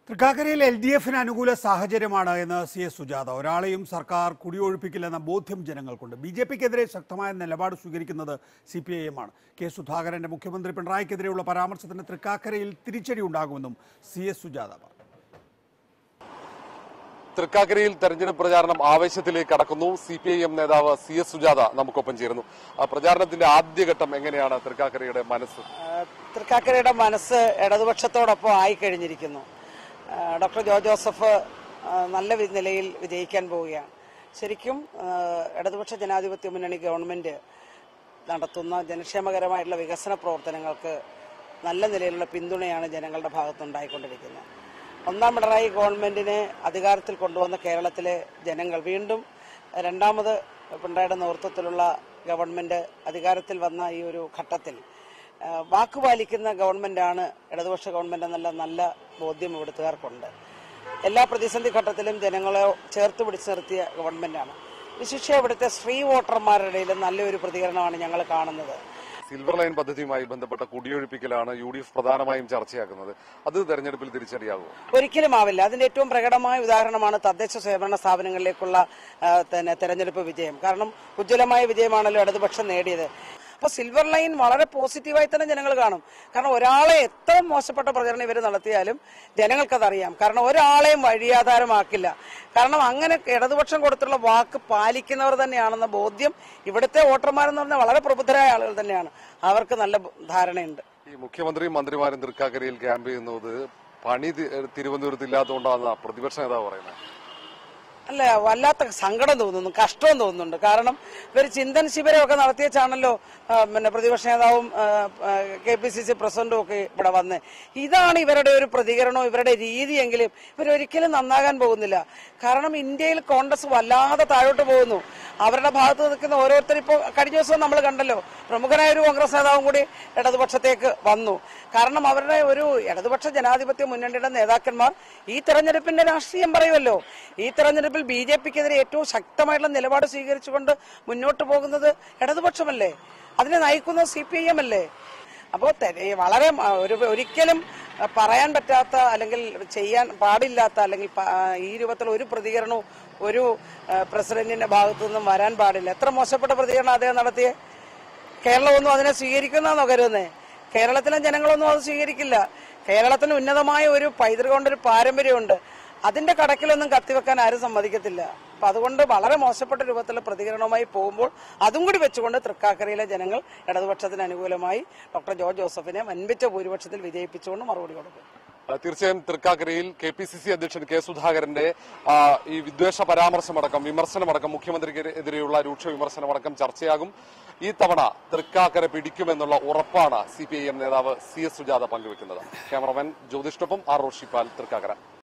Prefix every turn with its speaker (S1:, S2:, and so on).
S1: തൃക്കാക്കരയിൽ L D എഫിന് അനുകൂല സാഹചര്യമാണ് എന്ന് സി എസ് സുജാത ഒരാളെയും സർക്കാർ കുടിയൊഴിപ്പിക്കില്ലെന്ന ബോധ്യം ജനങ്ങൾക്കുണ്ട് ബി ജെ പിക്കെതിരെ ശക്തമായ നിലപാട് സ്വീകരിക്കുന്നത് സി പി ഐ എം ആണ് കെ സുധാകരന്റെ മുഖ്യമന്ത്രി പിണറായിക്കെതിരെയുള്ള പരാമർശത്തിന് തൃക്കാക്കരയിൽ തിരിച്ചടി ഉണ്ടാകുമെന്നും സി എസ് സുജാത പറഞ്ഞു
S2: തൃക്കാക്കരയിൽ തെരഞ്ഞെടുപ്പ് പ്രചാരണം ആവേശത്തിലേക്ക് കടക്കുന്നു സി പി ഐ എം നേതാവ് സി എസ് സുജാത നമുക്കൊപ്പം ചേരുന്നു ആ പ്രചാരണത്തിന്റെ ആദ്യഘട്ടം എങ്ങനെയാണ് തൃക്കാക്കരയുടെ മനസ്സ്
S3: ആ, തൃക്കാക്കരയുടെ മനസ്സ് ഇടതുപക്ഷത്തോടൊപ്പം ആയിക്കഴിഞ്ഞിരിക്കുന്നു ആ, ഡോക്ടർ ജോ ജോസഫ് ആ, നല്ല വി- നിലയിൽ വിജയിക്കാൻ പോവുകയാണ് ശരിക്കും ആ, ഇടതുപക്ഷ ജനാധിപത്യ മുന്നണി ഗവൺമെന്റ് നടത്തുന്ന ജനക്ഷേമകരമായിട്ടുള്ള വികസന പ്രവർത്തനങ്ങൾക്ക് നല്ല നിലയിലുള്ള പിന്തുണയാണ് ജനങ്ങളുടെ ഭാഗത്തുണ്ടായിക്കൊണ്ടിരിക്കുന്നത് ഒന്നാം പിണറായി ഗവൺമെന്റിനെ അധികാരത്തിൽ കൊണ്ടുവന്ന കേരളത്തിലെ ജനങ്ങൾ വീണ്ടും രണ്ടാമത് പിണറായിയുടെ നേതൃത്വത്തിലുള്ള ഗവൺമെന്റ് അധികാരത്തിൽ വന്ന ഈ ഒരു ഘട്ടത്തിൽ ആ, വാക്കുപാലിക്കുന്ന ഗവൺമെന്റാണ് ഇടതുപക്ഷ ഗവൺമെന്റ് എന്നുള്ള നല്ല ബോധ്യം ഇവിടുത്തുകാർക്കുണ്ട് എല്ലാ പ്രതിസന്ധി ഘട്ടത്തിലും ജനങ്ങളെ ചേർത്ത് പിടിച്ചു നിർത്തിയ ഗവൺമെന്റാണ് വിശിഷ്യ ഇവിടുത്തെ സ്ത്രീ വോട്ടർമാരുടെ ഇടയിൽ നല്ലൊരു പ്രതികരണമാണ് ഞങ്ങൾ കാണുന്നത്
S2: സിൽവർ ലൈൻ പദ്ധതിയുമായി ബന്ധപ്പെട്ട കുടിയൊഴിപ്പിക്കലാണ് യു ഡി എഫ് പ്രധാനമായും ചർച്ചയാക്കുന്നത് അത് തെരഞ്ഞെടുപ്പിൽ തിരിച്ചടിയാകുമോ
S3: ഒരിക്കലും ആവില്ല അതിന്റെ ഏറ്റവും പ്രകടമായ ഉദാഹരണമാണ് തദ്ദേശ സ്വയംഭരണ സ്ഥാപനങ്ങളിലേക്കുള്ള ആ, തന്നെ തെരഞ്ഞെടുപ്പ് വിജയം കാരണം ഉജ്ജ്വലമായ വിജയമാണല്ലോ ഇടതുപക്ഷം നേടിയത് അപ്പൊ സിൽവർ ലൈൻ വളരെ പോസിറ്റീവായി തന്നെ ജനങ്ങൾ കാണും കാരണം ഒരാളെ എത്ര മോശപ്പെട്ട പ്രചരണം ഇവർ നടത്തിയാലും ജനങ്ങൾക്കതറിയാം കാരണം ഒരാളെയും വഴിയാധാരമാക്കില്ല കാരണം അങ്ങനെ ഇടതുപക്ഷം കൊടുത്തുള്ള വാക്ക് പാലിക്കുന്നവർ തന്നെയാണെന്ന ബോധ്യം ഇവിടുത്തെ വോട്ടർമാരെന്ന് പറഞ്ഞാൽ വളരെ പ്രബുദ്ധരായ ആളുകൾ തന്നെയാണ് അവർക്ക് നല്ല ധാരണയുണ്ട്
S2: ഈ മുഖ്യമന്ത്രിയും മന്ത്രിമാരും തൃക്കാക്കരയിൽ ക്യാമ്പ് ചെയ്യുന്നത് പണി തി- തിരുവനന്തപുരത്ത് ഇല്ലാത്തതുകൊണ്ടാണ് പ്രതിപക്ഷ നേതാവ് പറയുന്നത്
S3: അല്ല വല്ലാത്ത സങ്കടം തോന്നുന്നു കഷ്ടവും തോന്നുന്നുണ്ട് കാരണം ഇവർ ചിന്തൻ ശിബിരമൊക്കെ നടത്തിയച്ചാണല്ലോ ആ, പിന്നെ പ്രതിപക്ഷ നേതാവും കെ പി സി സി പ്രസിഡന്റും ഒക്കെ ഇവിടെ വന്ന് ഇതാണ് ഇവരുടെ ഒരു പ്രതികരണവും ഇവരുടെ രീതിയെങ്കിലും ഇവരൊരിക്കലും നന്നാകാൻ പോകുന്നില്ല കാരണം ഇന്ത്യയിൽ കോൺഗ്രസ് വല്ലാതെ താഴോട്ട് പോകുന്നു അവരുടെ ഭാഗത്ത് നിൽക്കുന്ന ഓരോരുത്തർ ഇപ്പോൾ കഴിഞ്ഞ ദിവസം നമ്മൾ കണ്ടല്ലോ പ്രമുഖനായ ഒരു കോൺഗ്രസ് നേതാവും കൂടി ഇടതുപക്ഷത്തേക്ക് വന്നു കാരണം അവരുടെ ഒരു ഇടതുപക്ഷ ജനാധിപത്യ മുന്നണിയുടെ നേതാക്കന്മാർ ഈ തെരഞ്ഞെടുപ്പിന്റെ രാഷ്ട്രീയം പറയുമല്ലോ ഈ തെരഞ്ഞെടുപ്പിൽ ബി ജെ പിക്കെതിരെ ഏറ്റവും ശക്തമായിട്ടുള്ള നിലപാട് സ്വീകരിച്ചുകൊണ്ട് മുന്നോട്ട് പോകുന്നത് ഇടതുപക്ഷമല്ലേ അതിനെ നയിക്കുന്നത് സി പി ഐ എം അല്ലേ അപ്പോൾ വളരെ മ- ഒരു ഒരിക്കലും അഹ്, പറയാൻ പറ്റാത്ത അല്ലെങ്കിൽ ചെയ്യാൻ പാടില്ലാത്ത അല്ലെങ്കിൽ പ- ആ, ഈ രൂപത്തിൽ ഒരു പ്രതികരണവും ഒരു അഹ്, പ്രസിഡന്റിന്റെ ഭാഗത്തു നിന്നും വരാൻ പാടില്ല എത്ര മോശപ്പെട്ട പ്രതികരണം അദ്ദേഹം നടത്തിയേ കേരളമൊന്നും അതിനെ സ്വീകരിക്കുന്നതാണോ കരുതുന്നേ കേരളത്തിലെ ജനങ്ങളൊന്നും അത് സ്വീകരിക്കില്ല കേരളത്തിന് ഉന്നതമായ ഒരു പൈതൃകമുണ്ട് ഒരു പാരമ്പര്യമുണ്ട് അതിന്റെ കടക്കിലൊന്നും കത്തിവെക്കാൻ ആരും സമ്മതിക്കത്തില്ല അപ്പൊ അതുകൊണ്ട് വളരെ മോശപ്പെട്ട രൂപത്തിലുള്ള പ്രതികരണവുമായി പോകുമ്പോൾ അതും കൂടി വെച്ചുകൊണ്ട് തൃക്കാക്കരയിലെ ജനങ്ങൾ ഇടതുപക്ഷത്തിന് അനുകൂലമായി ഡോക്ടർ ജോർജ് ജോസഫിനെ വൻപിച്ച ഭൂരിപക്ഷത്തിൽ വിജയിപ്പിച്ചുകൊണ്ട് മറുപടി കൊടുക്കും
S2: ആ, തീർച്ചയായും തൃക്കാക്കരയിൽ കെ പി സി സി അധ്യക്ഷൻ കെ സുധാകരന്റെ ആ, ഈ വിദ്വേഷ പരാമർശമടക്കം വിമർശനമടക്കം മുഖ്യമന്ത്രിക്കെതിരെയുള്ള രൂക്ഷ വിമർശനമടക്കം ചർച്ചയാകും ഈ തവണ തൃക്കാക്കര പിടിക്കുമെന്നുള്ള ഉറപ്പാണ് സി പി ഐ എം നേതാവ് സി എസ് സുജാത പങ്കുവെക്കുന്നത് ക്യാമറമാൻ ജ്യോതിഷ്ഠൊപ്പം ആർ റോഷിപ്പാൽ തൃക്കാക്കര